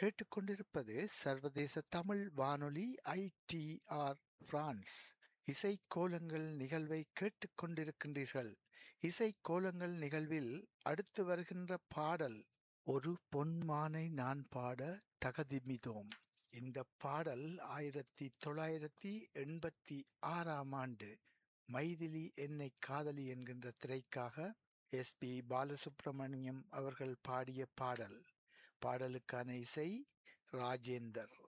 கேட்டுக்கொண்டிருப்பது சர்வதேச தமிழ் வானொலி ஐடிஆர் பிரான்ஸ் இசைக் கோலங்கள் நிகழ்வை கேட்டுக்கொண்டிருக்கின்றீர்கள் இசைக் கோலங்கள் நிகழ்வில் அடுத்து வருகின்ற பாடல் ஒரு பொன்மானை நான் பாட தகதிமிதோம் இந்த பாடல் ஆயிரத்தி தொள்ளாயிரத்தி எண்பத்தி ஆறாம் ஆண்டு மைதிலி என்னை காதலி என்கின்ற திரைக்காக எஸ் பி பாலசுப்ரமணியம் அவர்கள் பாடிய பாடல் பாடலுக்கான இசை ராஜேந்தர்